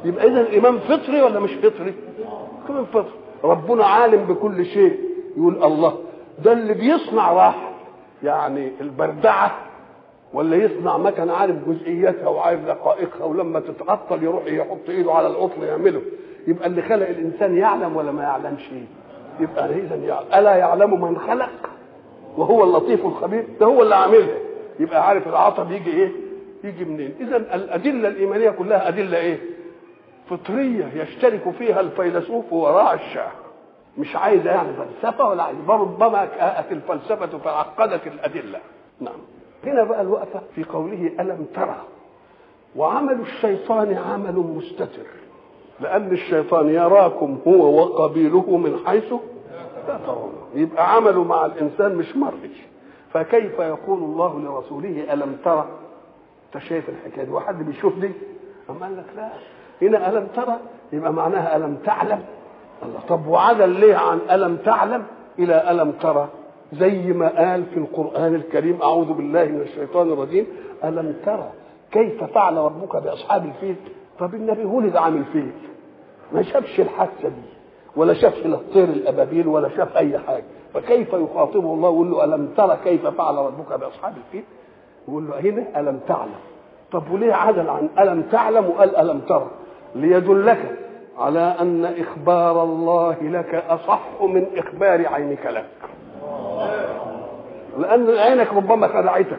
يبقى اذا الايمان فطري ولا مش فطري كمان فطري ربنا عالم بكل شيء يقول الله ده اللي بيصنع راحه يعني البردعه ولا يصنع مكنه عارف جزئياتها وعارف دقائقها ولما تتعطل يروح يحط ايده على القطن يعمله يبقى اللي خلق الانسان يعلم ولا ما يعلمش يبقى اذا يعلم. الا يعلم من خلق وهو اللطيف الخبير ده هو اللي عاملها يبقى عارف العطب يجي ايه يجي منين اذا الادله الايمانيه كلها ادله ايه فطريه يشترك فيها الفيلسوف وراء الشاه مش عايز يعني فلسفه ولا عايز ربما كاءت الفلسفه فعقدت الادله نعم هنا بقى الوقفه في قوله الم ترى وعمل الشيطان عمل مستتر لان الشيطان يراكم هو وقبيله من حيث لا ترون يبقى عمله مع الانسان مش مرئي فكيف يقول الله لرسوله الم ترى انت شايف الحكايه دي وحد بيشوف دي اما قال لك لا هنا الم ترى يبقى معناها الم تعلم الله طب وعدل ليه عن الم تعلم الى الم ترى زي ما قال في القران الكريم اعوذ بالله من الشيطان الرجيم الم ترى كيف فعل ربك باصحاب الفيل طب النبي ولد عن الفيل ما شافش الحادثه دي ولا شاف الطير الابابيل ولا شاف اي حاجه فكيف يخاطبه الله ويقول له الم ترى كيف فعل ربك باصحاب الفيل يقول له هنا الم تعلم طب وليه عدل عن الم تعلم وقال الم ترى ليدلك على ان اخبار الله لك اصح من اخبار عينك لك لان عينك ربما خدعتك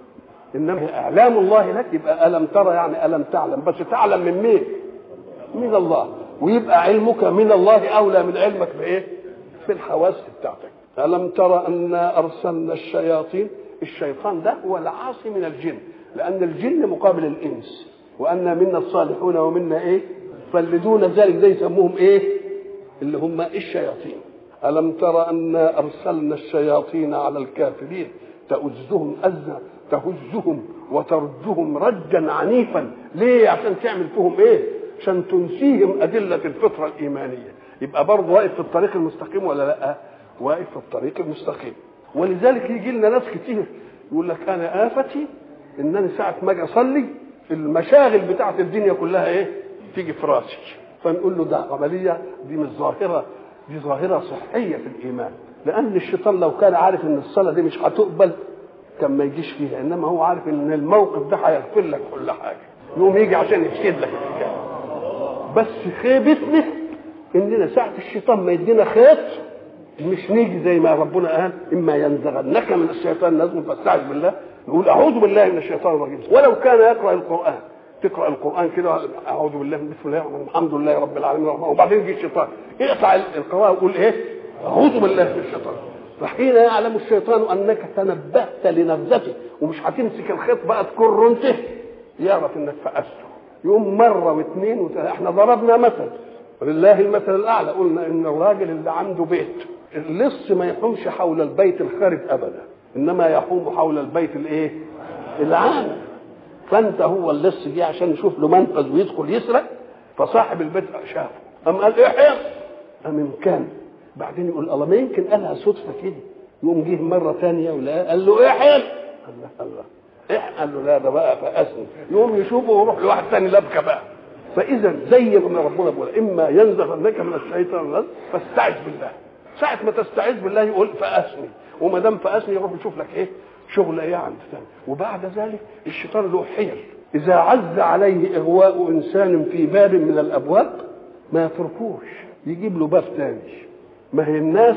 انما اعلام الله لك يبقى الم ترى يعني الم تعلم بس تعلم من مين من الله ويبقى علمك من الله اولى من علمك بايه بالحواس بتاعتك الم ترى انا ارسلنا الشياطين الشيطان ده هو العاصي من الجن لان الجن مقابل الانس وان منا الصالحون ومنا ايه فاللي دون ذلك ده يسموهم ايه اللي هم الشياطين الم ترى انا ارسلنا الشياطين على الكافرين تؤزهم أزا تهزهم وترجهم رجا عنيفا ليه عشان تعمل فيهم ايه عشان تنسيهم أدلة الفطرة الإيمانية يبقى برضه واقف في الطريق المستقيم ولا لا واقف في الطريق المستقيم ولذلك يجي لنا ناس كتير يقول لك انا افتي ان انا ساعه ما اجي اصلي المشاغل بتاعت الدنيا كلها ايه تيجي في راسي فنقول له ده عمليه دي مش ظاهره دي ظاهره صحيه في الايمان لان الشيطان لو كان عارف ان الصلاه دي مش هتقبل كان ما يجيش فيها انما هو عارف ان الموقف ده هيغفر لك كل حاجه يقوم يجي عشان يفسد لك الحكايه بس خيبتنا اننا ساعه الشيطان ما يدينا خيط مش نيجي زي ما ربنا قال اما ينزغنك من الشيطان نزغ فاستعذ بالله نقول اعوذ بالله من الشيطان الرجيم ولو كان يقرا القران تقرا القران كده اعوذ بالله من بسم الله الرحمن الحمد لله رب العالمين الرحمن وبعدين يجي الشيطان اقطع القراءه وقول ايه اعوذ بالله من الشيطان فحين يعلم الشيطان انك تنبهت لنبذته ومش هتمسك الخيط بقى تكر انت يعرف انك فأسته يقوم مره واثنين وثلاثه احنا ضربنا مثل ولله المثل الاعلى قلنا ان الراجل اللي عنده بيت اللص ما يحومش حول البيت الخارج ابدا انما يحوم حول البيت الايه العام فانت هو اللص جه عشان يشوف له منفذ ويدخل يسرق فصاحب البيت شافه قام قال احيط قام ان كان بعدين يقول الله ما يمكن قالها صدفه كده يقوم جه مره ثانيه ولا قال له احيط الله الله إح قال له لا ده بقى فاسني يقوم يشوفه ويروح لواحد ثاني لبكه بقى فاذا زي ما ربنا بيقول اما ينزغنك من الشيطان نزغ فاستعذ بالله ساعة ما تستعيذ بالله يقول فأسني وما دام فأسني يروح يشوف لك ايه شغل ايه عند ثاني وبعد ذلك الشيطان له حيل إذا عز عليه إغواء إنسان في باب من الأبواب ما يتركوش يجيب له باب ثاني ما هي الناس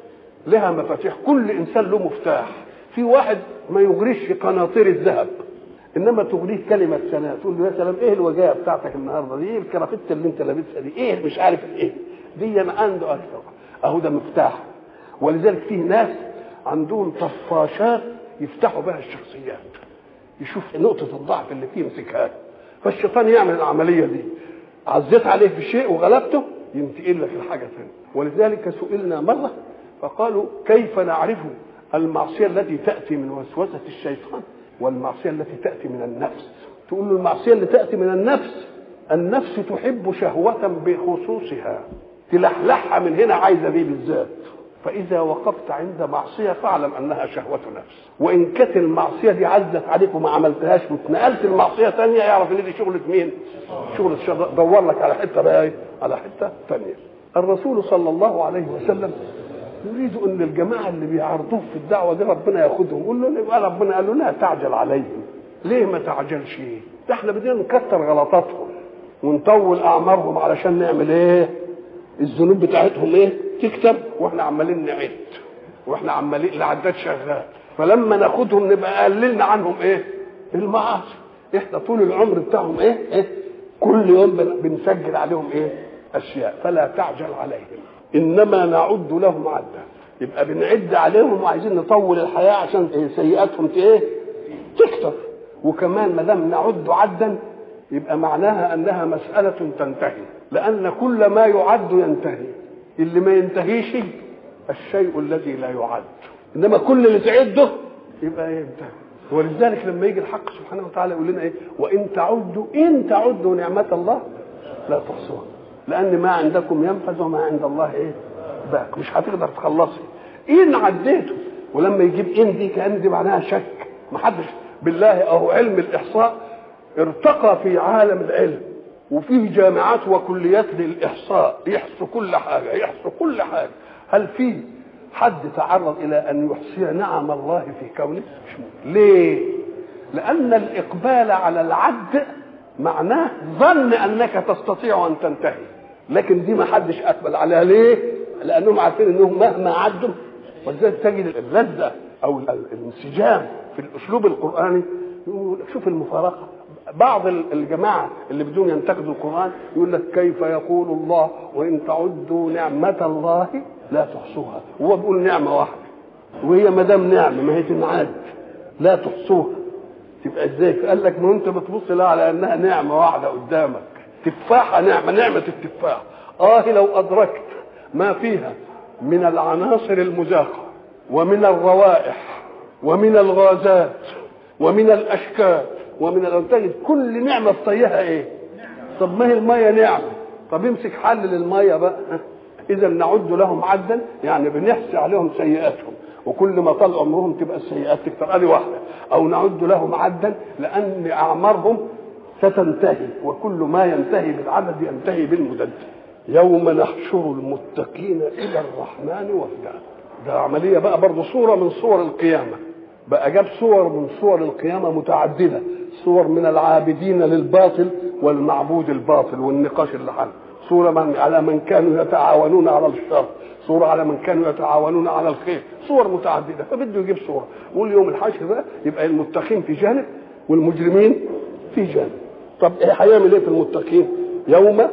لها مفاتيح كل إنسان له مفتاح في واحد ما يغريش قناطير الذهب انما تغريه كلمه سلام تقول له يا سلام ايه الوجايه بتاعتك النهارده دي ايه الكرافته اللي انت لابسها دي ايه مش عارف ايه دي انا عنده اكثر اهو ده مفتاح ولذلك فيه ناس عندهم طفاشات يفتحوا بها الشخصيات يشوف نقطة الضعف اللي فيه يمسكها فالشيطان يعمل العملية دي عزيت عليه في شيء وغلبته ينتقل لك الحاجة ثانية ولذلك سئلنا مرة فقالوا كيف نعرف المعصية التي تأتي من وسوسة الشيطان والمعصية التي تأتي من النفس تقول له المعصية اللي تأتي من النفس النفس تحب شهوة بخصوصها تلحلحها من هنا عايزه دي بالذات فإذا وقفت عند معصية فاعلم أنها شهوة نفس وإن كانت المعصية دي عزت عليك وما عملتهاش واتنقلت المعصية ثانية يعرف إن دي شغلة مين؟ شغلة الشيطان دور لك على حتة بقى إيه؟ على حتة ثانية الرسول صلى الله عليه وسلم يريد ان الجماعه اللي بيعارضوه في الدعوه دي ربنا ياخدهم يقول له يبقى ربنا قال له لا تعجل عليهم ليه ما تعجلش ده احنا بدنا نكتر غلطاتهم ونطول اعمارهم علشان نعمل ايه الذنوب بتاعتهم ايه تكتب واحنا عمالين نعد واحنا عمالين العداد شغال فلما ناخدهم نبقى قللنا عنهم ايه المعاصي احنا طول العمر بتاعهم ايه ايه كل يوم بنسجل عليهم ايه اشياء فلا تعجل عليهم انما نعد لهم عدا يبقى بنعد عليهم وعايزين نطول الحياه عشان إيه سيئاتهم ايه تكتر وكمان ما دام نعد عدا يبقى معناها انها مساله تنتهي لان كل ما يعد ينتهي اللي ما ينتهيش الشيء الذي لا يعد انما كل اللي تعده يبقى ينتهي ولذلك لما يجي الحق سبحانه وتعالى يقول لنا ايه وان تعدوا ان تعدوا نعمه الله لا تحصوها لان ما عندكم ينفذ وما عند الله ايه باق مش هتقدر تخلصي ان عديته ولما يجيب ان دي كان دي معناها شك ما حدش بالله اهو علم الاحصاء ارتقى في عالم العلم وفيه جامعات وكليات للاحصاء يحصوا كل حاجه يحصوا كل حاجه هل في حد تعرض الى ان يحصي نعم الله في كونه مش ممكن ليه لان الاقبال على العد معناه ظن انك تستطيع ان تنتهي لكن دي ما حدش اقبل عليها ليه لانهم عارفين انهم مهما عدوا ولذلك تجد اللذه او الانسجام في الاسلوب القراني يقول شوف المفارقه بعض الجماعه اللي بدون ينتقدوا القران يقول لك كيف يقول الله وان تعدوا نعمه الله لا تحصوها هو بيقول نعمه واحده وهي ما دام نعمه ما هي تنعاد لا تحصوها تبقى ازاي قال لك ما انت بتبص لها على انها نعمه واحده قدامك تفاحه نعمه نعمه التفاح اه لو ادركت ما فيها من العناصر المذاقه ومن الروائح ومن الغازات ومن الاشكال ومن تجد كل نعمه تطيها ايه طب ما هي الميه نعمه طب امسك حلل الميه بقى اذا نعد لهم عدا يعني بنحصي عليهم سيئاتهم وكل ما طال عمرهم تبقى السيئات تكتر ادي واحده او نعد لهم عدا لان اعمارهم ستنتهي وكل ما ينتهي بالعدد ينتهي بالمدد يوم نحشر المتقين الى الرحمن وفدا ده عمليه بقى برضه صوره من صور القيامه بقى جاب صور من صور القيامه متعدده صور من العابدين للباطل والمعبود الباطل والنقاش اللي حل صورة من على من كانوا يتعاونون على الشر صورة على من كانوا يتعاونون على الخير صور متعددة فبده يجيب صورة يقول يوم الحشر ده يبقى المتقين في جانب والمجرمين في جانب طب ايه هيعمل ايه في المتقين يوم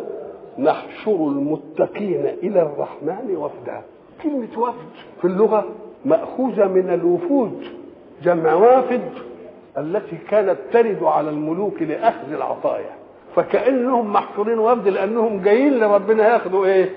نحشر المتقين الى الرحمن وفدا كلمة وفد في اللغة مأخوذة من الوفود جمع وافد التي كانت ترد على الملوك لأخذ العطايا فكأنهم محشورين وفد لأنهم جايين لربنا ياخدوا إيه؟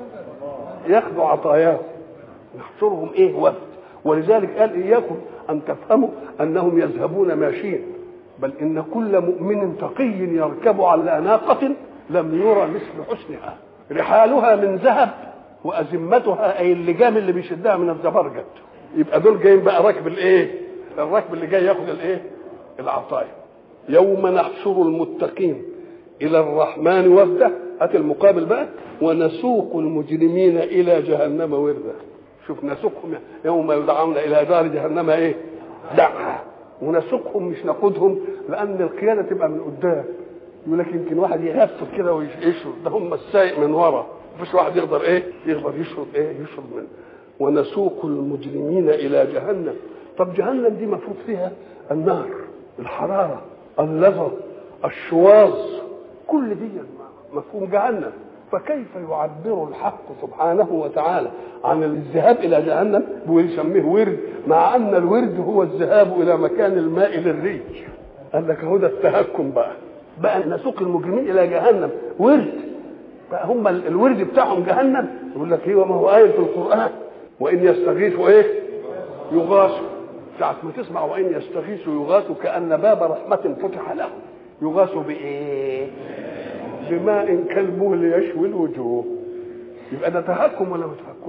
ياخدوا عطاياهم نحشرهم إيه وفد ولذلك قال إياكم أن تفهموا أنهم يذهبون ماشيين بل إن كل مؤمن تقي يركب على ناقة لم يرى مثل حسنها رحالها من ذهب وأزمتها أي اللجام اللي بيشدها من الزبرجد يبقى دول جايين بقى راكب الإيه؟ الراكب اللي جاي ياخد الإيه؟ العطايا يوم نحشر المتقين الى الرحمن وفدا هات المقابل بقى ونسوق المجرمين الى جهنم وردا شوف نسوقهم يوم يدعون الى دار جهنم ايه دعا ونسوقهم مش نقودهم لان القياده تبقى من قدام يقول لك يمكن واحد يهفت كده ويشرب ده هم السايق من ورا مفيش واحد يقدر ايه يقدر يشرب ايه يشرب منه ونسوق المجرمين الى جهنم طب جهنم دي مفروض فيها النار الحراره اللظى الشواظ كل دي مفهوم جهنم فكيف يعبر الحق سبحانه وتعالى عن الذهاب الى جهنم ويسميه ورد مع ان الورد هو الذهاب الى مكان الماء للريح قال لك هو ده التهكم بقى بقى نسوق المجرمين الى جهنم ورد بقى هم الورد بتاعهم جهنم يقول لك ايه وما هو آية في القرآن وإن يستغيثوا إيه؟ يغاثوا ساعة ما تسمع وإن يستغيثوا يغاثوا كأن باب رحمة فتح لهم يغاثوا بإيه؟ بماء كالمهل يشوي الوجوه يبقى ده تهكم ولا ما تهكمش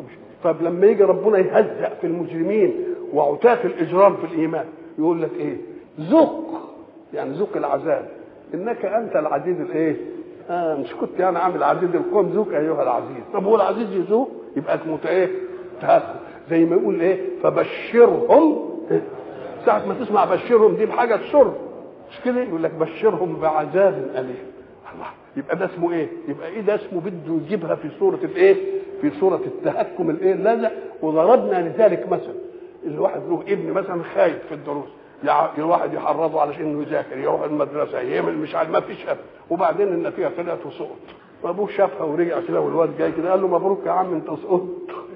طب لما يجي ربنا يهزأ في المجرمين وعتاة الإجرام في الإيمان يقول لك إيه ذق يعني ذق العذاب إنك أنت العزيز الإيه آه مش كنت يعني عامل عزيز القوم ذوق أيها العزيز طب هو العزيز يذوق يبقى اسمه إيه تهكم زي ما يقول إيه فبشرهم ساعة ما تسمع بشرهم دي بحاجة تسر مش كده يقول لك بشرهم بعذاب أليم الله يبقى ده اسمه ايه؟ يبقى ايه ده اسمه بده يجيبها في صورة الايه؟ في صورة التهكم الايه؟ اللاذع وضربنا لذلك مثلا الواحد له ابن مثلا خايف في الدروس الواحد يحرضه على انه يذاكر يروح المدرسه يعمل مش عارف ما فيش ابدا وبعدين النتيجه طلعت وسقط فابوه شافها ورجع كده والواد جاي كده قال له مبروك يا عم انت سقطت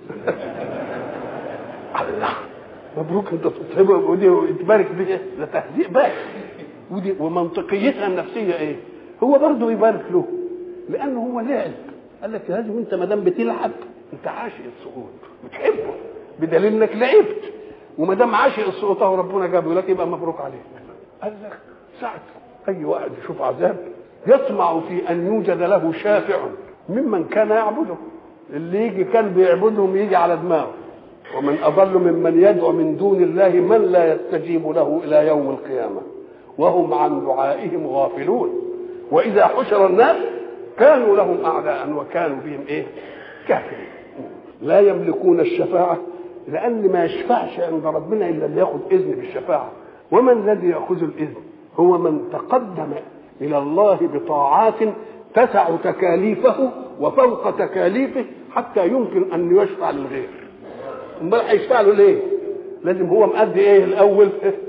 الله مبروك انت سقطت ودي تبارك بيه ده تهزيء بقى ودي ومنطقيتها النفسيه ايه؟ هو برضه يبارك له لانه هو لعب قال لك لازم انت ما دام بتلعب انت عاشق السقوط بتحبه بدليل انك لعبت وما دام عاشق السقوط اهو ربنا جابه لك يبقى مبروك عليك قال لك ساعة اي واحد يشوف عذاب يطمع في ان يوجد له شافع ممن كان يعبده اللي يجي كان بيعبدهم يجي على دماغه ومن اضل ممن يدعو من دون الله من لا يستجيب له الى يوم القيامه وهم عن دعائهم غافلون واذا حشر الناس كانوا لهم اعداء وكانوا بهم ايه كافرين لا يملكون الشفاعه لان ما يشفعش عند ربنا الا اللي ياخذ اذن بالشفاعه ومن الذي ياخذ الاذن هو من تقدم الى الله بطاعات تسع تكاليفه وفوق تكاليفه حتى يمكن ان يشفع للغير امال هيشفع له ليه لازم هو مأدي ايه الاول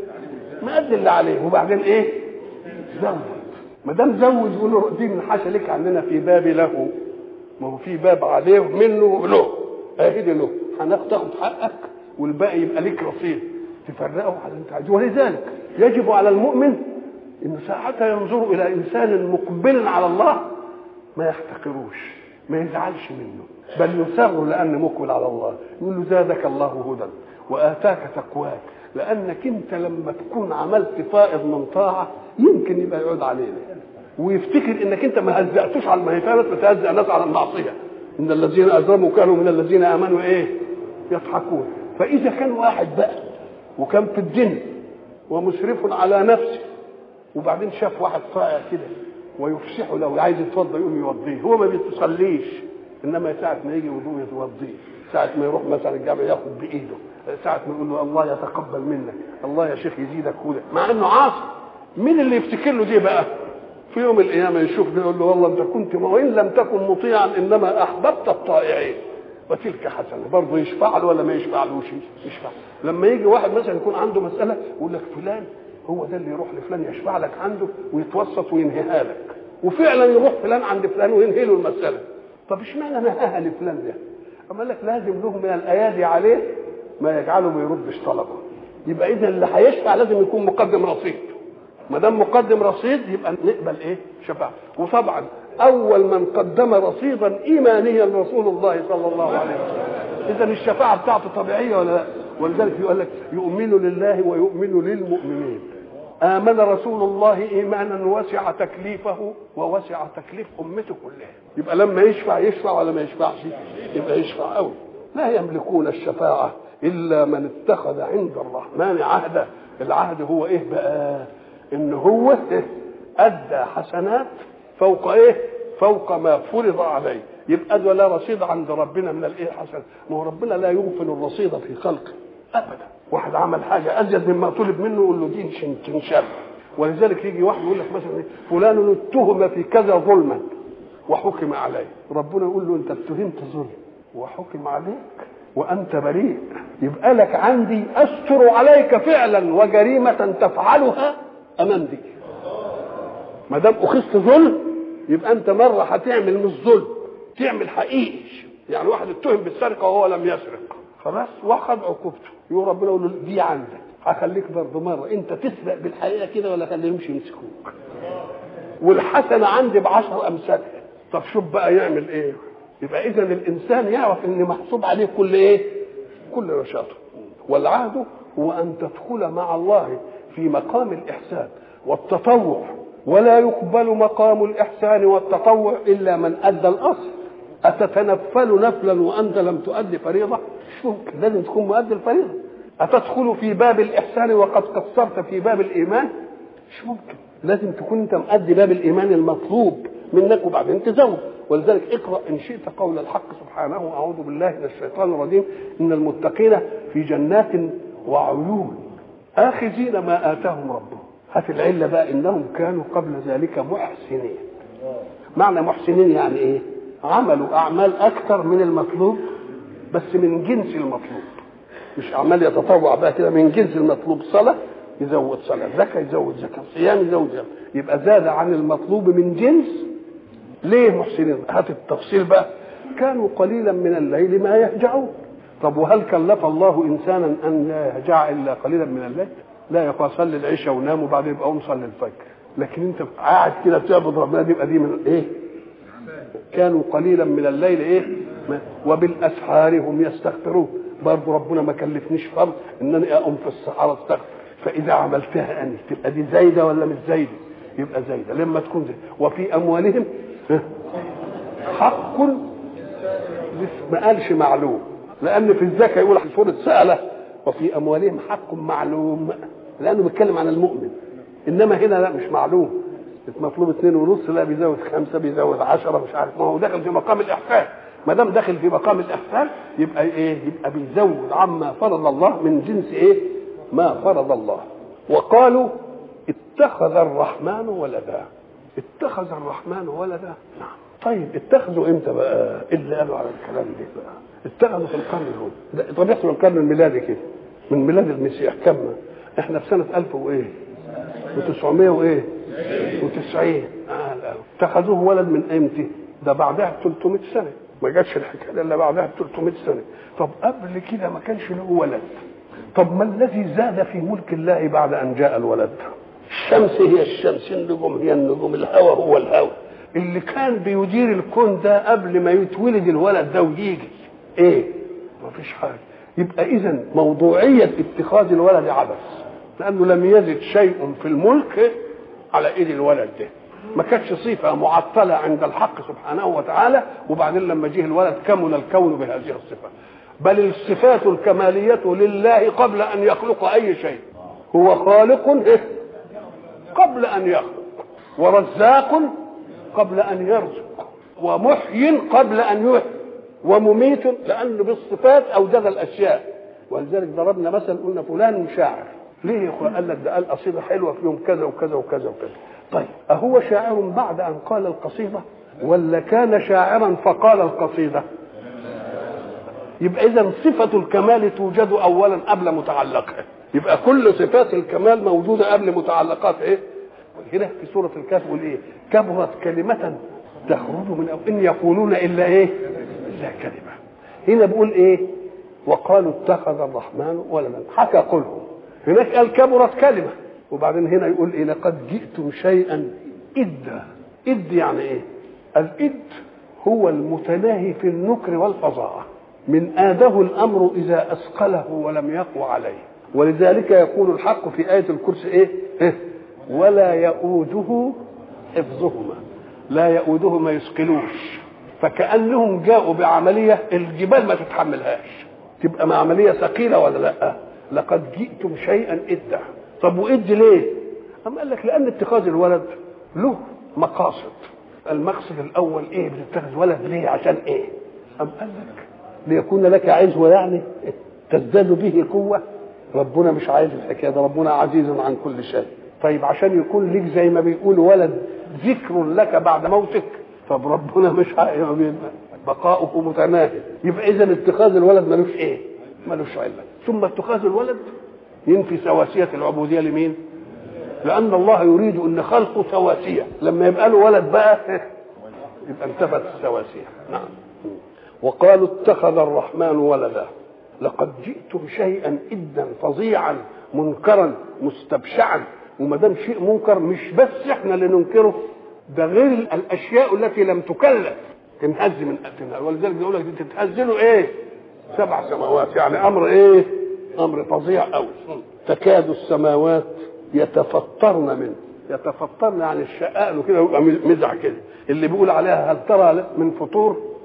مأدي اللي عليه وبعدين ايه زود ما دام زود يقول له دي من حاشا لك عندنا في باب له ما هو في باب عليه منه له اهدي له هناخد حقك والباقي يبقى لك رصيد تفرقه على انت عايزه ولذلك يجب على المؤمن انه ساعتها ينظر الى انسان مقبل على الله ما يحتقروش ما يزعلش منه بل يسر لان مقبل على الله يقول له زادك الله هدى واتاك تقواك لانك انت لما تكون عملت فائض من طاعه يمكن يبقى يعود علينا ويفتكر انك انت ما هزأتوش على ما هي فعلا بتهزأ الناس على المعصيه ان الذين اجرموا كانوا من الذين امنوا ايه يضحكون فاذا كان واحد بقى وكان في الدنيا ومسرف على نفسه وبعدين شاف واحد صائع كده ويفسحه لو عايز يتوضى يقوم يوضيه هو ما بيتصليش انما ساعه ما يجي وضوء يتوضيه ساعه ما يروح مثلا الجامع ياخد بايده ساعه ما يقول له الله يتقبل منك الله يا شيخ يزيدك هدى مع انه عاصي مين اللي يفتكر له دي بقى في يوم القيامه يشوف يقول له والله انت كنت وان لم تكن مطيعا انما احببت الطائعين وتلك حسنه برضه يشفع له ولا ما يشفعلوش يشفع لما يجي واحد مثلا يكون عنده مساله يقول لك فلان هو ده اللي يروح لفلان يشفع لك عنده ويتوسط وينهيها لك وفعلا يروح فلان عند فلان وينهي له المساله طب اشمعنى نهاها لفلان ده؟ اما لك لازم له من الايادي عليه ما يجعله ما يردش طلبه يبقى اذا اللي هيشفع لازم يكون مقدم رصيد ما دام مقدم رصيد يبقى نقبل ايه شفاعه وطبعا اول من قدم رصيدا ايمانيا رسول الله صلى الله عليه وسلم اذا الشفاعه بتاعته طبيعيه ولا لا ولذلك يقول لك يؤمن لله ويؤمن للمؤمنين آمن رسول الله إيمانا وسع تكليفه ووسع تكليف أمته كلها يبقى لما يشفع يشفع ولا ما يشفعش يبقى يشفع أوي لا يملكون الشفاعة إلا من اتخذ عند الرحمن عهدا العهد هو إيه بقى إن هو إيه؟ أدى حسنات فوق إيه فوق ما فرض عليه يبقى ده لا رصيد عند ربنا من الايه حسن ما هو ربنا لا يغفل الرصيد في خلقه ابدا واحد عمل حاجه ازيد مما طلب منه يقول له دي تنشر ولذلك يجي واحد يقول لك مثلا فلان اتهم في كذا ظلما وحكم عليه ربنا يقول له انت اتهمت ظلم وحكم عليك وانت بريء يبقى لك عندي استر عليك فعلا وجريمه تفعلها امام دي ما دام اخذت ظلم يبقى انت مره هتعمل مش ظلم تعمل حقيقي يعني واحد اتهم بالسرقه وهو لم يسرق خلاص واخد عقوبته يقول ربنا يقول له دي عندك هخليك برضه مره انت تسرق بالحقيقه كده ولا خليهم يمسكوك والحسنه عندي بعشر امثالها طب شوف بقى يعمل ايه يبقى اذا الانسان يعرف ان محسوب عليه كل ايه كل نشاطه والعهد هو ان تدخل مع الله في مقام الاحسان والتطوع ولا يقبل مقام الاحسان والتطوع الا من ادى الاصل أتتنفل نفلا وأنت لم تؤدي فريضة مش ممكن لازم تكون مؤدي الفريضة أتدخل في باب الإحسان وقد قصرت في باب الإيمان مش ممكن لازم تكون أنت مؤدي باب الإيمان المطلوب منك وبعدين تزود ولذلك اقرأ إن شئت قول الحق سبحانه أعوذ بالله من الشيطان الرجيم إن المتقين في جنات وعيون آخذين ما آتاهم ربهم هات العلة بقى إنهم كانوا قبل ذلك محسنين معنى محسنين يعني إيه عملوا أعمال أكثر من المطلوب بس من جنس المطلوب مش أعمال يتطوع بقى كده من جنس المطلوب صلاة يزود صلاة زكاة يزود زكاة صيام يزود صيام يبقى زاد عن المطلوب من جنس ليه محسنين هات التفصيل بقى كانوا قليلا من الليل ما يهجعون طب وهل كلف الله انسانا ان لا يهجع الا قليلا من الليل لا يقول صلي العشاء ونام وبعدين يبقى قوم صلي الفجر لكن انت قاعد كده بتعبد ربنا دي يبقى دي من ايه كانوا قليلا من الليل ايه وبالاسحار هم يستغفرون برضه ربنا ما كلفنيش فرض انني اقوم في الصحراء استغفر فاذا عملتها اني تبقى دي زايده ولا مش زايده يبقى زايده لما تكون زايدة. وفي اموالهم حق ما قالش معلوم لان في الزكاه يقول سوره ساله وفي اموالهم حق معلوم لانه بيتكلم عن المؤمن انما هنا لا مش معلوم مطلوب اثنين ونص لا بيزود خمسه بيزود عشرة مش عارف ما هو داخل في مقام الاحسان ما دام داخل في مقام الاحسان يبقى ايه يبقى بيزود عما فرض الله من جنس ايه ما فرض الله وقالوا اتخذ الرحمن ولدا اتخذ الرحمن ولدا نعم طيب اتخذوا امتى بقى ايه اللي قالوا على الكلام ده بقى اتخذوا في القرن الاول طب يحصل القرن الميلادي كده من ميلاد المسيح كم احنا في سنه 1000 وايه و900 وايه و90 آه لا. اتخذوه ولد من امتى ده بعدها ب 300 سنه ما جاتش الحكايه الا بعدها ب 300 سنه طب قبل كده ما كانش له ولد طب ما الذي زاد في ملك الله بعد ان جاء الولد الشمس هي الشمس النجوم هي النجوم الهوى هو الهوى اللي كان بيدير الكون ده قبل ما يتولد الولد ده ويجي ايه ما فيش حاجه يبقى اذا موضوعيه اتخاذ الولد عبث لانه لم يزد شيء في الملك على ايد الولد ده ما كانتش صفه معطله عند الحق سبحانه وتعالى وبعدين لما جه الولد كمل الكون بهذه الصفه بل الصفات الكماليه لله قبل ان يخلق اي شيء هو خالق إيه؟ قبل ان يخلق ورزاق قبل ان يرزق ومحيي قبل ان يحيي ومميت لانه بالصفات اوجد الاشياء ولذلك ضربنا مثلا قلنا فلان شاعر ليه يا اخوان قال لك ده قال قصيده حلوه في يوم كذا وكذا وكذا وكذا طيب اهو شاعر بعد ان قال القصيده ولا كان شاعرا فقال القصيده يبقى اذا صفه الكمال توجد اولا قبل متعلقها يبقى كل صفات الكمال موجوده قبل متعلقات ايه هنا في سوره الكهف يقول ايه كبرت كلمه تخرج من أو ان يقولون الا ايه الا كلمه هنا بيقول ايه وقالوا اتخذ الرحمن ولدا حكى قلهم هناك قال كبرت كلمه وبعدين هنا يقول ايه لقد جئتم شيئا إدا إد يعني ايه الإد هو المتناهي في النكر والفظاعة من آده الأمر إذا أثقله ولم يقوى عليه ولذلك يقول الحق في آية الكرسي إيه, إيه؟ ولا يؤوده حفظهما لا يؤوده ما يثقلوش فكأنهم جاءوا بعملية الجبال ما تتحملهاش تبقى عملية ثقيلة ولا لا لقد جئتم شيئا إدا طب وإد ليه أم قال لك لأن اتخاذ الولد له مقاصد المقصد الأول إيه بتتخذ ولد ليه عشان إيه أم قال لك ليكون لك عزوة يعني تزداد به قوة ربنا مش عايز الحكاية ده ربنا عزيز عن كل شيء طيب عشان يكون ليك زي ما بيقول ولد ذكر لك بعد موتك طب ربنا مش عايز بقاؤه متناهي يبقى اذا اتخاذ الولد ملوش ايه ملوش علة ثم اتخاذ الولد ينفي سواسية العبودية لمين لأن الله يريد أن خلقه سواسية لما يبقى له ولد بقى يبقى انتفت السواسية نعم وقالوا اتخذ الرحمن ولدا لقد جئتم شيئا إدا فظيعا منكرا مستبشعا وما دام شيء منكر مش بس احنا اللي ننكره ده غير الاشياء التي لم تكلف تنهز من تنهز ولذلك بيقول لك تتهز له ايه؟ سبع سماوات يعني امر ايه؟ امر فظيع قوي تكاد السماوات يتفطرن منه يتفطرن يعني الشقاء له كده ويبقى مزع كده اللي بيقول عليها هل ترى من فطور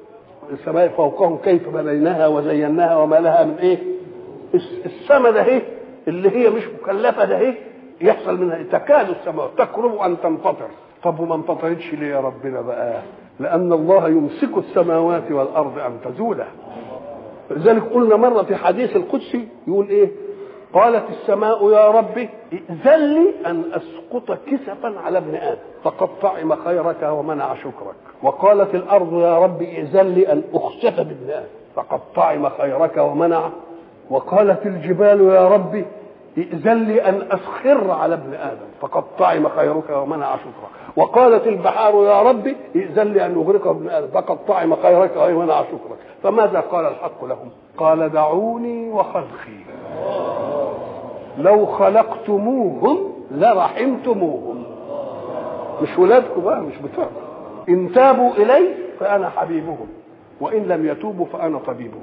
السماء فوقهم كيف بنيناها وزيناها وما لها من ايه السماء ده ايه اللي هي مش مكلفه ده ايه يحصل منها تكاد السماء تقرب ان تنفطر طب وما انفطرتش ليه يا ربنا بقى لان الله يمسك السماوات والارض ان تزولا لذلك قلنا مره في حديث القدسي يقول ايه قالت السماء يا ربي ائذن لي ان اسقط كسفا على ابن ادم فقد طعم خيرك ومنع شكرك وقالت الارض يا ربي ائذن لي ان اخسف بابن ادم فقد طعم خيرك ومنع وقالت الجبال يا ربي ائذن لي ان اسخر على ابن ادم فقد طعم خيرك ومنع شكرك وقالت البحار يا ربي ائذن لي ان اغرق ابن ادم فقد طعم خيرك ومنع شكرك فماذا قال الحق لهم قال دعوني وخلقي لو خلقتموهم لرحمتموهم مش ولادكم بقى مش بتوعكم ان تابوا الي فانا حبيبهم وان لم يتوبوا فانا طبيبهم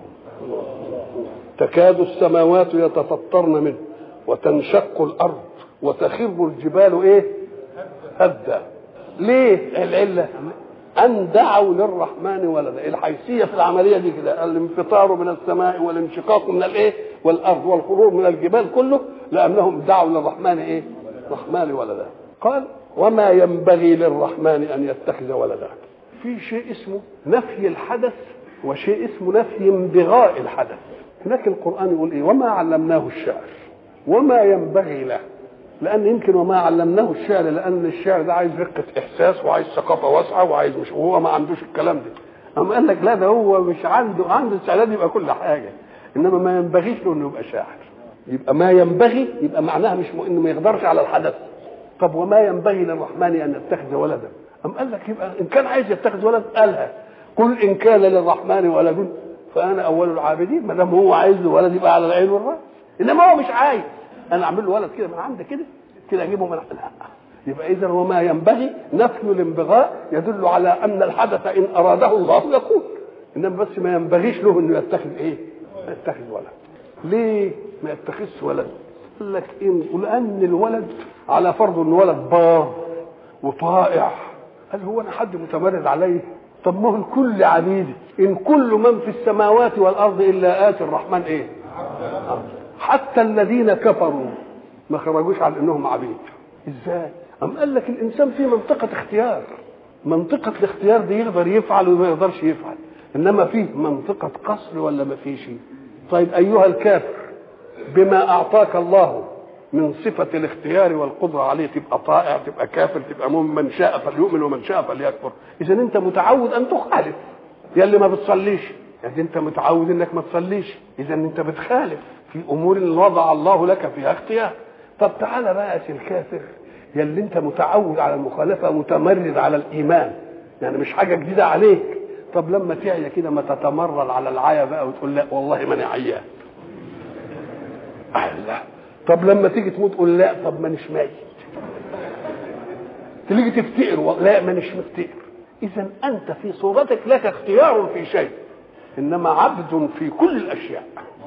تكاد السماوات يتفطرن منه وتنشق الارض وتخر الجبال ايه هدا ليه العله ان دعوا للرحمن ولدا الحيثيه في العمليه دي كده الانفطار من السماء والانشقاق من الايه والارض والخروج من الجبال كله لانهم دعوا للرحمن ايه الرحمن ولدا قال وما ينبغي للرحمن ان يتخذ ولدا في شيء اسمه نفي الحدث وشيء اسمه نفي انبغاء الحدث هناك القران يقول ايه وما علمناه الشعر وما ينبغي له لان يمكن وما علمناه الشعر لان الشعر ده عايز رقه احساس وعايز ثقافه واسعه وعايز مش وهو ما عندوش الكلام ده اما قال لك لا ده هو مش عنده عنده استعداد يبقى كل حاجه انما ما ينبغيش له انه يبقى شاعر يبقى ما ينبغي يبقى معناها مش انه ما يقدرش على الحدث طب وما ينبغي للرحمن ان يتخذ ولدا ام قال لك يبقى ان كان عايز يتخذ ولد قالها قل ان كان للرحمن ولد فانا اول العابدين ما دام هو عايز له ولد يبقى على العين والراس انما هو مش عايز انا اعمل له ولد كده من عندي كده كده اجيبه من لا يبقى اذا وما ينبغي نفي الانبغاء يدل على ان الحدث ان اراده الله يكون انما بس ما ينبغيش له انه يتخذ ايه؟ يتخذ ولد ليه ما يتخذش ولد؟ قال لك إن لان الولد على فرض ان ولد بار وطائع قال هو انا حد متمرد عليه طب ما هو الكل عبيدي ان كل من في السماوات والارض الا اتي الرحمن ايه؟ حتى الذين كفروا ما خرجوش على انهم عبيد ازاي ام قال لك الانسان في منطقه اختيار منطقه الاختيار دي يقدر يفعل وما يقدرش يفعل انما فيه منطقه قصر ولا ما فيش طيب ايها الكافر بما اعطاك الله من صفة الاختيار والقدرة عليه تبقى طائع تبقى كافر تبقى مؤمن من شاء فليؤمن ومن شاء فليكفر إذا أنت متعود أن تخالف يا اللي ما بتصليش يعني أنت متعود أنك ما تصليش إذا أنت بتخالف في امور وضع الله لك فيها اختيار طب تعالى بقى يا الكافر يا اللي انت متعود على المخالفه متمرد على الايمان يعني مش حاجه جديده عليك طب لما تعيا كده ما تتمرد على العيا بقى وتقول لا والله ما انا عيان لا طب لما تيجي تموت تقول لا طب ما اناش ميت تيجي تفتقر لا ما اناش مفتقر اذا انت في صورتك لك اختيار في شيء انما عبد في كل الاشياء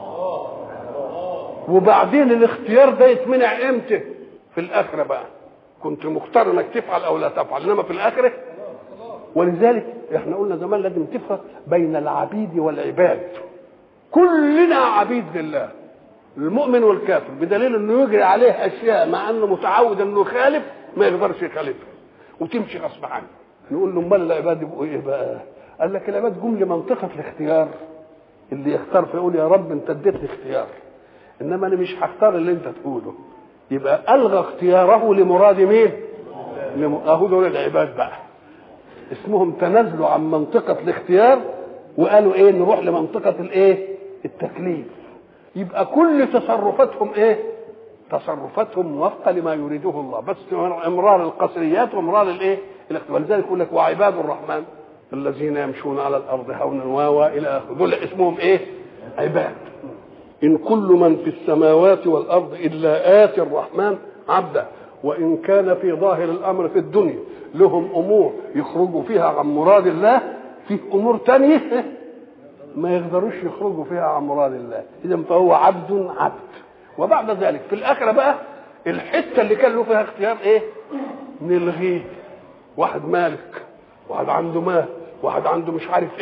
وبعدين الاختيار ده يتمنع امتى في الاخره بقى كنت مختار انك تفعل او لا تفعل انما في الاخره ولذلك احنا قلنا زمان لازم تفرق بين العبيد والعباد كلنا عبيد لله المؤمن والكافر بدليل انه يجري عليه اشياء مع انه متعود انه يخالف ما يقدرش يخالفها وتمشي غصب عنه نقول له امال العباد يبقوا ايه بقى؟ قال لك العباد جم لمنطقه الاختيار اللي يختار فيقول يا رب انت اديتني اختيار انما انا مش هختار اللي انت تقوله يبقى الغى اختياره لمراد مين؟ اهو دول العباد بقى اسمهم تنازلوا عن منطقه الاختيار وقالوا ايه نروح لمنطقه الايه؟ التكليف يبقى كل تصرفاتهم ايه؟ تصرفاتهم موافقه لما يريده الله بس امرار القصريات وامرار الايه؟ ولذلك يقول لك وعباد الرحمن الذين يمشون على الارض هونا واوا الى اخره دول اسمهم ايه؟ عباد إن كل من في السماوات والأرض إلا آتي الرحمن عبدا وإن كان في ظاهر الأمر في الدنيا لهم أمور يخرجوا فيها عن مراد الله في أمور تانية ما يقدروش يخرجوا فيها عن مراد الله إذا فهو عبد عبد وبعد ذلك في الآخرة بقى الحتة اللي كان له فيها اختيار إيه؟ نلغيه واحد مالك واحد عنده مال واحد عنده مش عارف ايه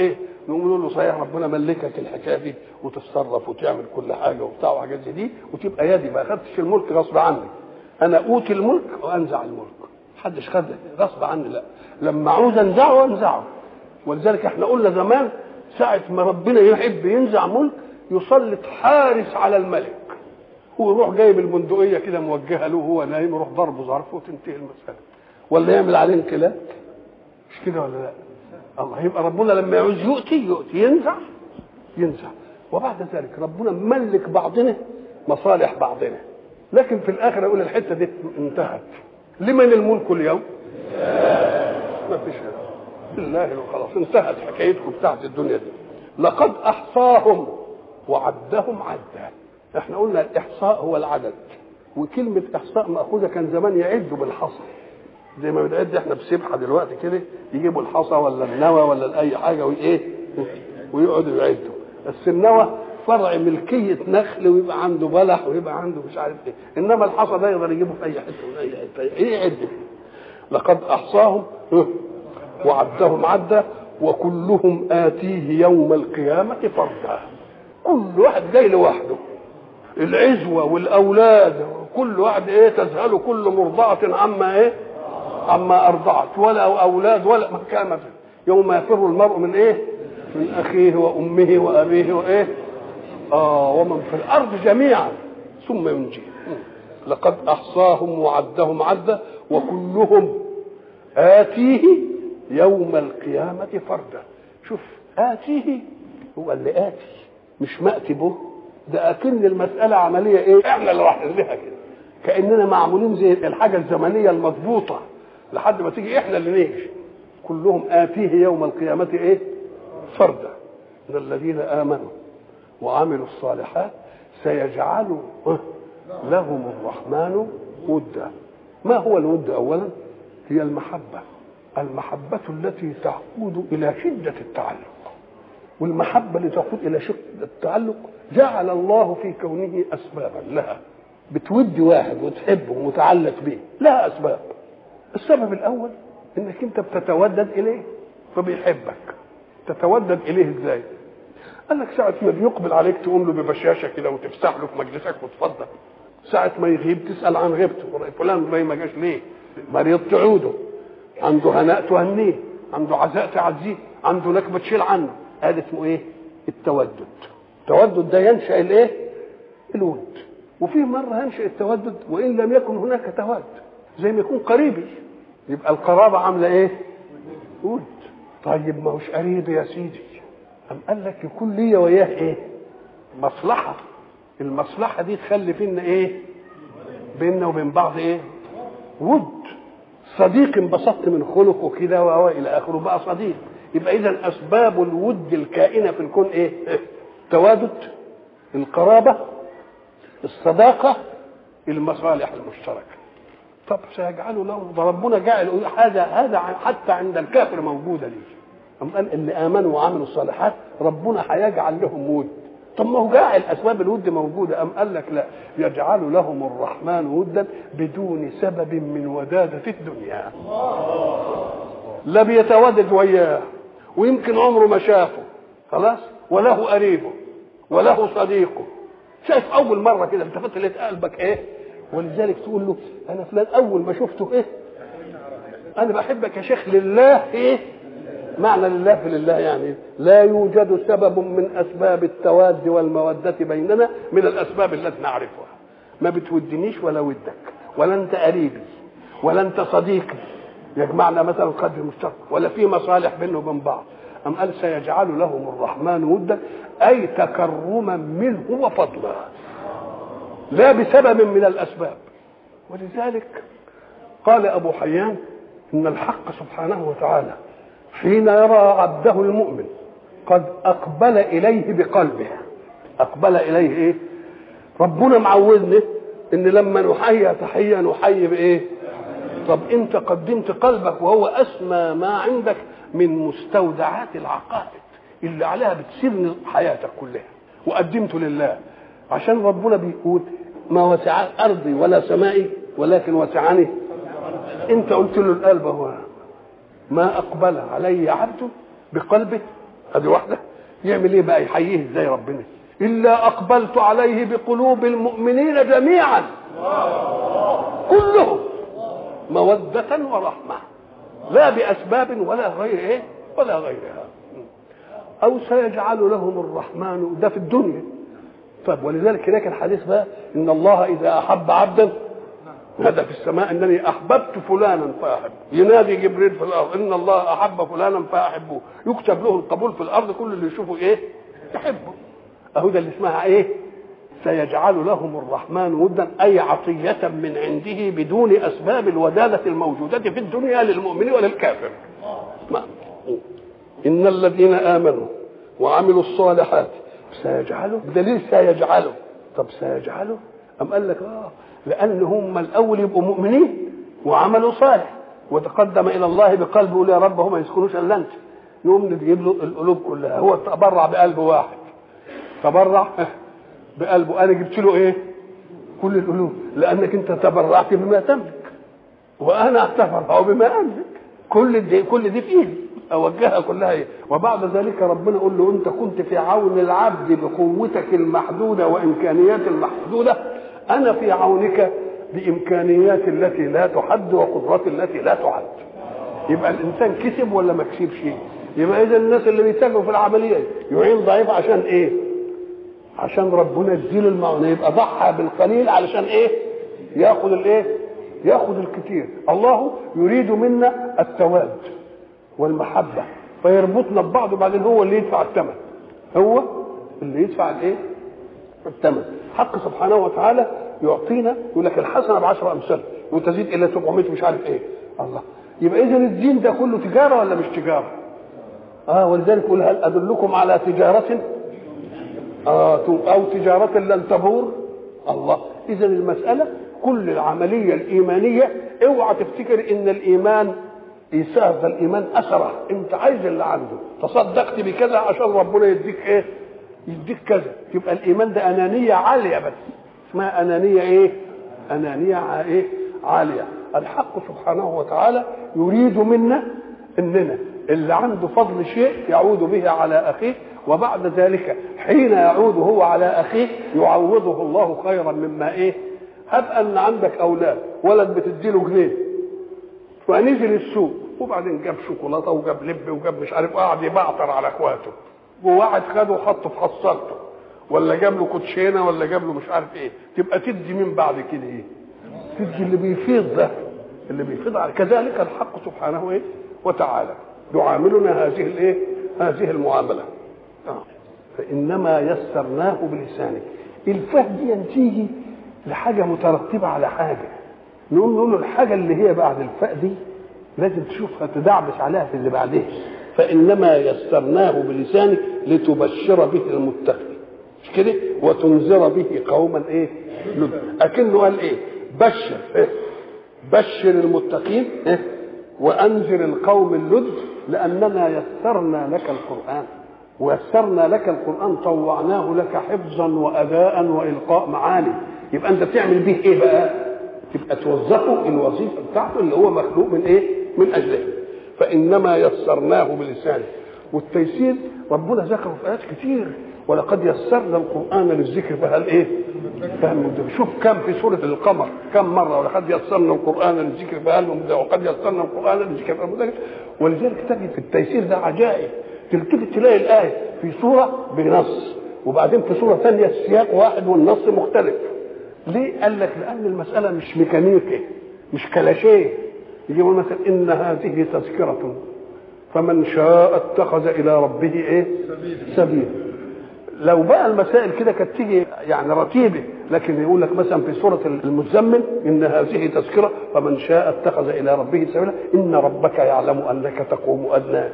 نقوم نقول له صحيح ربنا ملكك الحكايه دي وتتصرف وتعمل كل حاجه وبتاع وحاجات زي دي وتبقى يدي ما اخدتش الملك غصب عني انا اوتي الملك وانزع الملك محدش خد غصب عني لا لما عاوز انزعه انزعه ولذلك احنا قلنا زمان ساعة ما ربنا يحب ينزع ملك يسلط حارس على الملك هو يروح جايب البندقية كده موجهة له وهو نايم يروح ضربه ظرف وتنتهي المسألة ولا يعمل عليه انقلاب مش كده ولا لا الله يبقى ربنا لما يعوز يؤتي يؤتي ينزع ينزع وبعد ذلك ربنا ملك بعضنا مصالح بعضنا لكن في الاخر يقول الحته دي انتهت لمن الملك اليوم ما فيش لله خلاص انتهت حكايتكم بتاعت الدنيا دي لقد احصاهم وعدهم عدا احنا قلنا الاحصاء هو العدد وكلمه احصاء ماخوذه كان زمان يعدوا بالحصى زي ما بنعد احنا بسبحه دلوقتي كده يجيبوا الحصى ولا النوى ولا اي حاجه وايه ويقعدوا يعدوا بس النوى فرع ملكيه نخل ويبقى عنده بلح ويبقى عنده مش عارف ايه انما الحصى ده يقدر يجيبه في اي حته من اي حته ايه يعد لقد احصاهم وعدهم عدا وكلهم آتيه يوم القيامة فردا كل واحد جاي لوحده العزوة والأولاد كل واحد إيه تذهل كل مرضعة عما إيه عما أرضعت ولا أولاد ولا مكانة يوم يفر المرء من إيه من أخيه وأمه وأبيه وإيه آه ومن في الأرض جميعا ثم ينجيه لقد أحصاهم وعدهم عدا وكلهم آتيه يوم القيامة فردا شوف آتيه هو اللي آتي مش مأتي به ده أكن المسألة عملية إيه إحنا اللي راح لها كده كأننا معمولين زي الحاجة الزمنية المضبوطة لحد ما تيجي إحنا اللي نيجي كلهم آتيه يوم القيامة إيه فردا من الذين آمنوا وعملوا الصالحات سيجعل لهم الرحمن ودا ما هو الود أولا هي المحبة المحبة التي تقود إلى شدة التعلق والمحبة اللي تقود إلى شدة التعلق جعل الله في كونه أسبابا لها بتود واحد وتحبه ومتعلق به لها أسباب السبب الأول إنك أنت بتتودد إليه فبيحبك تتودد إليه إزاي؟ قال لك ساعة ما بيقبل عليك تقوم له ببشاشة كده وتفتح له في مجلسك وتفضل ساعة ما يغيب تسأل عن غيبته فلان زي ما جاش ليه؟ مريض تعوده عنده هناء تهنيه عنده عزاء تعزيه عنده نكبه تشيل عنه هذا اسمه ايه التودد التودد ده ينشا الايه الود وفي مره ينشا التودد وان لم يكن هناك تود زي ما يكون قريبي يبقى القرابه عامله ايه ود طيب ما هوش قريب يا سيدي أم قال لك يكون ليا وياه ايه مصلحه المصلحه دي تخلي فينا ايه بيننا وبين بعض ايه ود صديق انبسطت من خلقه كده وهو الى اخره بقى صديق يبقى اذا اسباب الود الكائنه في الكون ايه؟ التوادد القرابه الصداقه المصالح المشتركه طب سيجعله له ده ربنا جعل هذا هذا حتى عند الكافر موجوده دي أم قال اللي امنوا وعملوا الصالحات ربنا هيجعل لهم ود طب ما هو جاعل اسباب الود موجوده ام قال لك لا يجعل لهم الرحمن ودا بدون سبب من وداده الدنيا لا بيتودد وياه ويمكن عمره ما شافه خلاص وله قريبه وله صديقه شايف اول مره كده التفت لقيت قلبك ايه ولذلك تقول له انا فلان اول ما شفته ايه انا بحبك يا شيخ لله ايه معنى لله في لله يعني لا يوجد سبب من اسباب التواد والموده بيننا من الاسباب التي نعرفها ما بتودنيش ولا ودك ولا انت قريبي ولا انت صديقي يجمعنا مثلا قدر مشترك ولا في مصالح بينه وبين بعض أم قال سيجعل لهم الرحمن ودا أي تكرما منه وفضلا لا بسبب من الأسباب ولذلك قال أبو حيان إن الحق سبحانه وتعالى حين يرى عبده المؤمن قد أقبل إليه بقلبه أقبل إليه إيه ربنا معودنا إن لما نحيي تحية نحيي بإيه طب أنت قدمت قلبك وهو أسمى ما عندك من مستودعات العقائد اللي عليها بتسير حياتك كلها وقدمته لله عشان ربنا بيقول ما وسع أرضي ولا سمائي ولكن وسعني انت قلت له القلب هو ما اقبل علي عبد بقلبه ادي واحده يعمل ايه بقى يحييه ازاي ربنا الا اقبلت عليه بقلوب المؤمنين جميعا كلهم موده ورحمه لا باسباب ولا غير ايه ولا غيرها او سيجعل لهم الرحمن ده في الدنيا طب ولذلك هناك الحديث بقى ان الله اذا احب عبدا هذا في السماء انني احببت فلانا فاحب ينادي جبريل في الارض ان الله احب فلانا فاحبه يكتب له القبول في الارض كل اللي يشوفه ايه يحبه اهو ده اللي اسمها ايه سيجعل لهم الرحمن ودا اي عطيه من عنده بدون اسباب الوداده الموجوده في الدنيا للمؤمن وللكافر ما. ان الذين امنوا وعملوا الصالحات سيجعله بدليل سيجعله طب سيجعله أم قال لك اه لان هم الاول يبقوا مؤمنين وعملوا صالح وتقدم الى الله بقلبه يقول يا رب هم ما يسكنوش الا انت نقوم نجيب له القلوب كلها هو تبرع بقلب واحد تبرع بقلبه انا جبت له ايه كل القلوب لانك انت تبرعت بما تملك وانا اتبرع بما املك كل دي كل دي في ايدي اوجهها كلها ايه وبعد ذلك ربنا يقول له انت كنت في عون العبد بقوتك المحدوده وامكانيات المحدوده انا في عونك بامكانيات التي لا تحد وقدرات التي لا تعد يبقى الانسان كسب ولا ما كسبش يبقى اذا الناس اللي بيتاجروا في العمليه يعين ضعيف عشان ايه عشان ربنا يديله المعونه يبقى ضحى بالقليل علشان ايه ياخذ الايه ياخذ الكثير الله يريد منا التواد والمحبه فيربطنا ببعض وبعدين هو اللي يدفع الثمن هو اللي يدفع الايه الثمن حق سبحانه وتعالى يعطينا يقول لك الحسنه بعشر امثال وتزيد الى 700 مش عارف ايه الله يبقى اذا الدين ده كله تجاره ولا مش تجاره اه ولذلك يقول هل ادلكم على تجاره آه او تجاره لن تبور الله اذا المساله كل العمليه الايمانيه اوعى تفتكر ان الايمان ايثار ده الايمان اثره انت عايز اللي عنده تصدقت بكذا عشان ربنا يديك ايه يديك كذا يبقى الايمان ده انانيه عاليه بس اسمها انانيه ايه انانيه ايه عاليه الحق سبحانه وتعالى يريد منا اننا اللي عنده فضل شيء يعود به على اخيه وبعد ذلك حين يعود هو على اخيه يعوضه الله خيرا مما ايه هب ان عندك اولاد ولد بتديله جنيه فنزل السوق وبعدين جاب شوكولاته وجاب لب وجاب مش عارف قعد يبعتر على اخواته وواحد خده وحطه في حصالته ولا جاب له كوتشينه ولا جاب له مش عارف ايه تبقى تدي من بعد كده ايه تدي اللي بيفيض ده اللي بيفيض على كذلك الحق سبحانه ايه وتعالى يعاملنا هذه الايه هذه المعامله آه. فانما يسرناه بلسانك الفهم دي تيجي لحاجه مترتبه على حاجه نقوم نقول له الحاجه اللي هي بعد الفاء دي لازم تشوفها تدعبس عليها في اللي بعدها فانما يسرناه بلسانك لتبشر به المتقين مش كده وتنذر به قوما ايه لد اكنه قال ايه بشر إيه؟ بشر المتقين إيه؟ وانذر القوم اللد لاننا يسرنا لك القران ويسرنا لك القران طوعناه لك حفظا واداء والقاء معاني يبقى انت بتعمل به ايه بقى تبقى توظفه الوظيفه بتاعته اللي هو مخلوق من ايه من اجله فانما يسرناه بلسانه والتيسير ربنا ذكره في ايات كتير ولقد يسرنا القران للذكر فهل ايه فهم شوف كم في سوره القمر كم مره ولقد يسرنا القران للذكر فهل وقد يسرنا القران للذكر فهل ولذلك تجد في التيسير ده عجائب تلتفت تلاقي الايه في سوره بنص وبعدين في سوره ثانيه السياق واحد والنص مختلف ليه؟ قال لك لأن المسألة مش ميكانيكي مش كلاشيه يجيبوا مثلا إن هذه تذكرة فمن شاء اتخذ إلى ربه إيه؟ سبيل لو بقى المسائل كده كانت تيجي يعني رتيبه لكن يقول لك مثلا في سوره المزمل ان هذه تذكره فمن شاء اتخذ الى ربه سبيلا ان ربك يعلم انك تقوم ادنى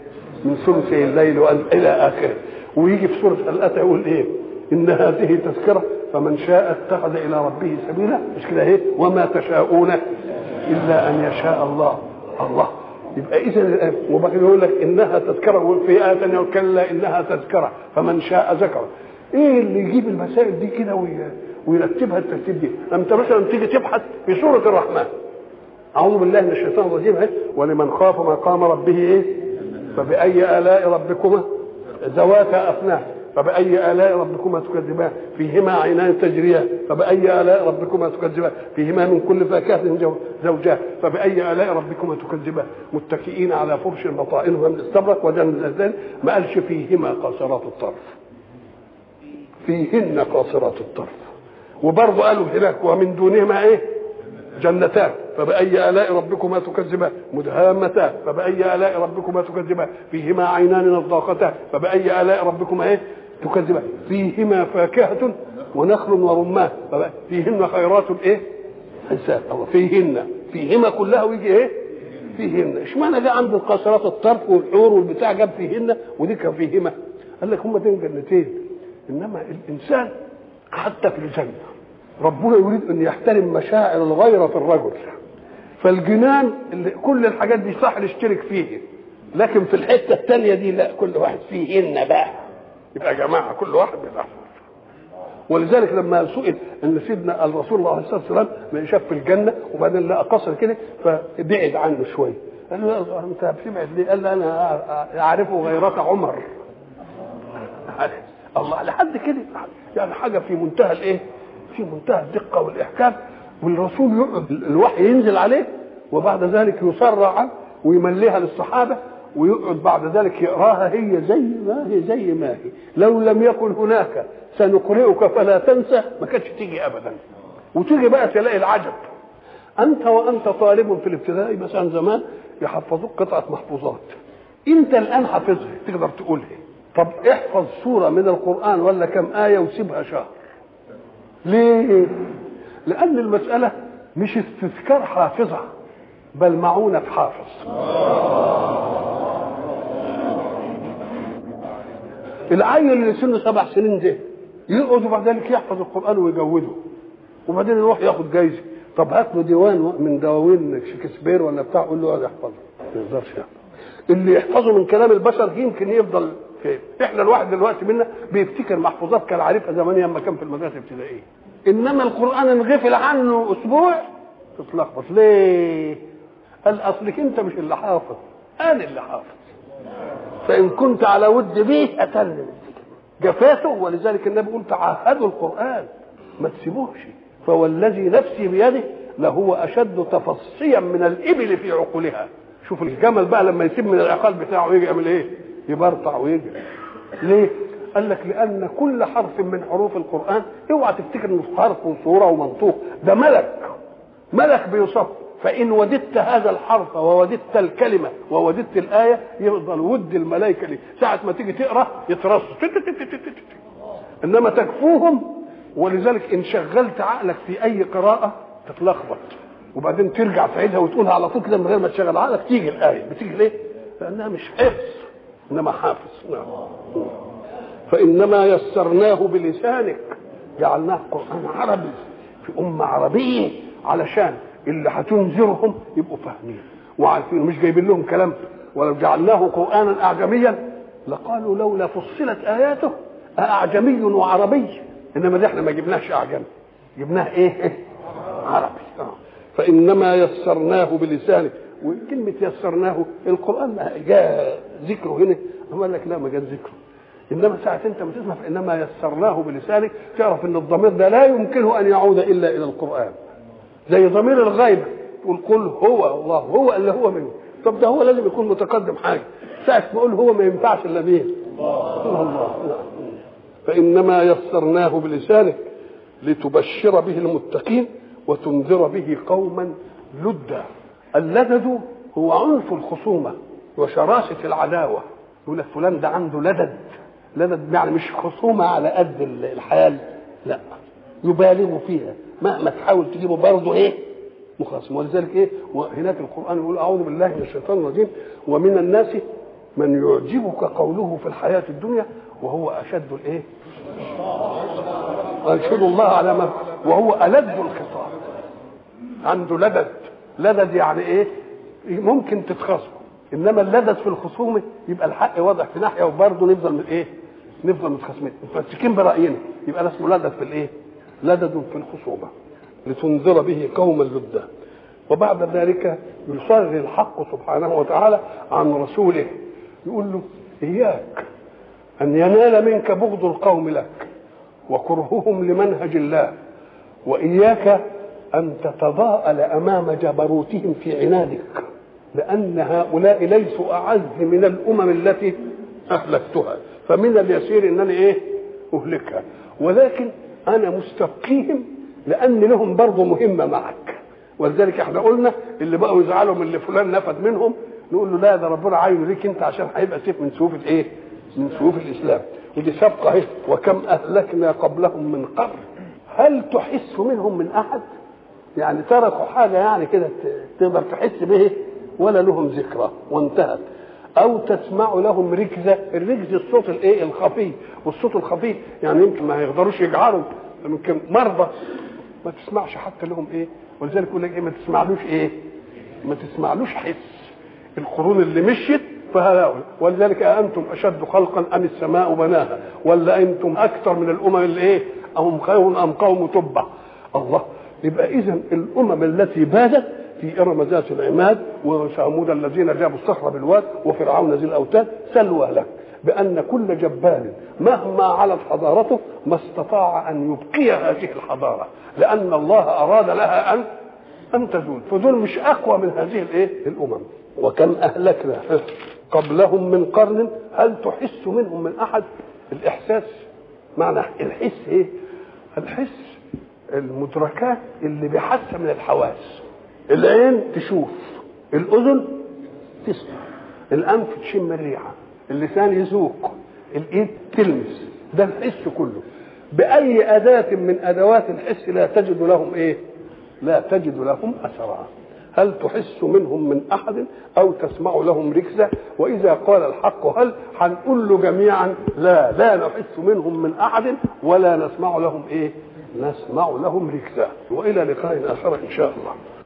من ثلثي الليل الى اخره ويجي في سوره الاتى يقول ايه ان هذه تذكره فمن شاء اتخذ الى ربه سبيلا مش كده ايه وما تشاءون الا ان يشاء الله الله يبقى اذا وبعدين يقول لك انها تذكره وفي ايه ثانيه كلا انها تذكره فمن شاء ذكره ايه اللي يجيب المسائل دي كده ويرتبها الترتيب دي انت مثلا تيجي تبحث في سوره الرحمن اعوذ بالله من الشيطان الرجيم ولمن خاف مقام ربه ايه فباي الاء ربكما ذواتا افنان فبأي آلاء ربكما تكذبان فيهما عينان تجريان فبأي آلاء ربكما تكذبان فيهما من كل فاكهة زوجان فبأي آلاء ربكما تكذبان متكئين على فرش بطائنها من استبرق وجنتان ما قالش فيهما قاصرات الطرف فيهن قاصرات الطرف وبرضه قالوا هناك ومن دونهما ايه جنتان فبأي آلاء ربكما تكذبان مدهامتان فبأي آلاء ربكما تكذبان فيهما عينان نضاقتان فبأي آلاء ربكما ايه تكذبان فيهما فاكهة ونخل ورمان فيهن خيرات ايه حساب أو فيهن فيهما كلها ويجي ايه فيهن اشمعنى ده عند القاصرات الطرف والحور والبتاع جاب فيهن ودي كان فيهما قال لك هم دول جنتين انما الانسان حتى في الجنه ربنا يريد ان يحترم مشاعر الغيره في الرجل فالجنان اللي كل الحاجات دي صح نشترك فيه لكن في الحته الثانيه دي لا كل واحد فيهن بقى يبقى يا جماعه كل واحد بيبقى ولذلك لما سئل ان سيدنا الرسول الله عليه الصلاه والسلام ما شاف في الجنه وبعدين لقى قصر كده فبعد عنه شويه قال له انت بتبعد ليه؟ قال له انا اعرف غيرة عمر الله لحد كده يعني حاجه في منتهى الايه؟ في منتهى الدقه والاحكام والرسول يقعد الوحي ينزل عليه وبعد ذلك يسرع عنه ويمليها للصحابه ويقعد بعد ذلك يقراها هي زي ما هي زي ما هي لو لم يكن هناك سنقرئك فلا تنسى ما كانتش تيجي ابدا وتيجي بقى تلاقي العجب انت وانت طالب في الابتدائي مثلا زمان يحفظوك قطعه محفوظات انت الان حافظها تقدر تقولها طب احفظ سوره من القران ولا كم ايه وسيبها شهر ليه لان المساله مش استذكار حافظه بل معونه حافظ العيل اللي سنه سبع سنين ده يقعد وبعد ذلك يحفظ القران ويجوده وبعدين يروح ياخد جايزه طب هات له ديوان من دواوين شكسبير ولا بتاع قول له اقعد احفظه ما يقدرش يحفظ اللي يحفظه من كلام البشر يمكن يفضل فين احنا الواحد دلوقتي منا بيفتكر محفوظات كان عارفها زمان لما كان في المدرسه الابتدائيه انما القران انغفل عنه اسبوع تتلخبط ليه قال اصلك انت مش اللي حافظ انا اللي حافظ فان كنت على ود به اتلم جفاته ولذلك النبي يقول تعهدوا القران ما تسيبوهش فوالذي نفسي بيده لهو اشد تفصيا من الابل في عقولها شوف الجمل بقى لما يسيب من العقال بتاعه يجي يعمل ايه يبرطع ويجي ليه قال لك لان كل حرف من حروف القران اوعى تفتكر انه حرف وصوره ومنطوق ده ملك ملك بيصف فان وددت هذا الحرف ووددت الكلمه ووددت الايه يفضل ود الملائكه ليه ساعه ما تيجي تقرا يترص انما تكفوهم ولذلك ان شغلت عقلك في اي قراءه تتلخبط وبعدين ترجع تعيدها وتقولها على طول كده من غير ما تشغل عقلك تيجي الايه بتيجي ليه؟ لانها مش حفظ انما حافظ نعم فانما يسرناه بلسانك جعلناه قران عربي في امه عربيه علشان اللي هتنذرهم يبقوا فاهمين وعارفين مش جايبين لهم كلام ولو جعلناه قرانا اعجميا لقالوا لولا فصلت اياته اعجمي وعربي انما ده احنا ما جبناش اعجمي جبناه ايه عربي آه. فانما يسرناه بلسانه وكلمه يسرناه القران جاء ذكره هنا هو قال لك لا ما جاء ذكره انما ساعه انت ما تسمع فانما يسرناه بلسانك تعرف ان الضمير ده لا يمكنه ان يعود الا الى القران زي ضمير الغيب تقول قل هو الله هو اللي هو منه طب ده هو لازم يكون متقدم حاجه ساعه ما اقول هو ما ينفعش الا مين الله الله فانما يسرناه بلسانك لتبشر به المتقين وتنذر به قوما لدا اللدد هو عنف الخصومه وشراسه العداوه يقول لك فلان ده عنده لدد لدد يعني مش خصومه على قد الحال لا يبالغ فيها مهما تحاول تجيبه برضه ايه مخاصم ولذلك ايه وهناك القران يقول اعوذ بالله من الشيطان الرجيم ومن الناس من يعجبك قوله في الحياه الدنيا وهو اشد الايه أشهد الله على ما وهو ألد الخطاب عنده لدد لدد يعني ايه ممكن تتخاصموا انما اللدد في الخصومه يبقى الحق واضح في ناحيه وبرضه نفضل من ايه نفضل متخاصمين متمسكين براينا يبقى ده اسمه لدد في الايه لدد في الخصومه لتنذر به قوما لدا وبعد ذلك يصرر الحق سبحانه وتعالى عن رسوله يقول له اياك أن ينال منك بغض القوم لك وكرههم لمنهج الله وإياك أن تتضاءل أمام جبروتهم في عنادك لأن هؤلاء ليسوا أعز من الأمم التي أهلكتها فمن اليسير أنني إيه أهلكها ولكن أنا مستبقيهم لأن لهم برضه مهمة معك ولذلك احنا قلنا اللي بقوا يزعلوا من اللي فلان نفد منهم نقول له لا ده ربنا عاينه ليك انت عشان هيبقى سيف من سيوف الايه؟ من سيوف الاسلام ودي سابقه اهي وكم اهلكنا قبلهم من قرن هل تحس منهم من احد؟ يعني تركوا حاجه يعني كده تقدر تحس به ولا لهم ذكرى وانتهت او تسمع لهم ركزه الركز الصوت الايه الخفي والصوت الخفي يعني يمكن ما يقدروش يجعروا يمكن مرضى ما تسمعش حتى لهم ايه ولذلك يقول لك ايه ما تسمعلوش ايه ما تسمعلوش حس القرون اللي مشيت فهؤلاء ولذلك أأنتم أشد خلقا أم السماء بناها ولا أنتم أكثر من الأمم اللي إيه أهم خير أم قوم تبع الله يبقى إذا الأمم التي بادت في إرم ذات العماد وثمود الذين جابوا الصخر بالواد وفرعون ذي الأوتاد سلوى لك بأن كل جبار مهما علت حضارته ما استطاع أن يبقي هذه الحضارة لأن الله أراد لها أن أن تزول فدول مش أقوى من هذه الإيه الأمم وكم أهلكنا قبلهم من قرن هل تحس منهم من أحد الإحساس معنى الحس إيه الحس المدركات اللي بيحس من الحواس العين تشوف الأذن تسمع الأنف تشم الريحة اللسان يذوق الإيد تلمس ده الحس كله بأي أداة من أدوات الحس لا تجد لهم إيه لا تجد لهم أثرا هل تحس منهم من أحد أو تسمع لهم ركزة وإذا قال الحق هل هنقول له جميعا لا لا نحس منهم من أحد ولا نسمع لهم إيه نسمع لهم ركزة وإلى لقاء آخر إن شاء الله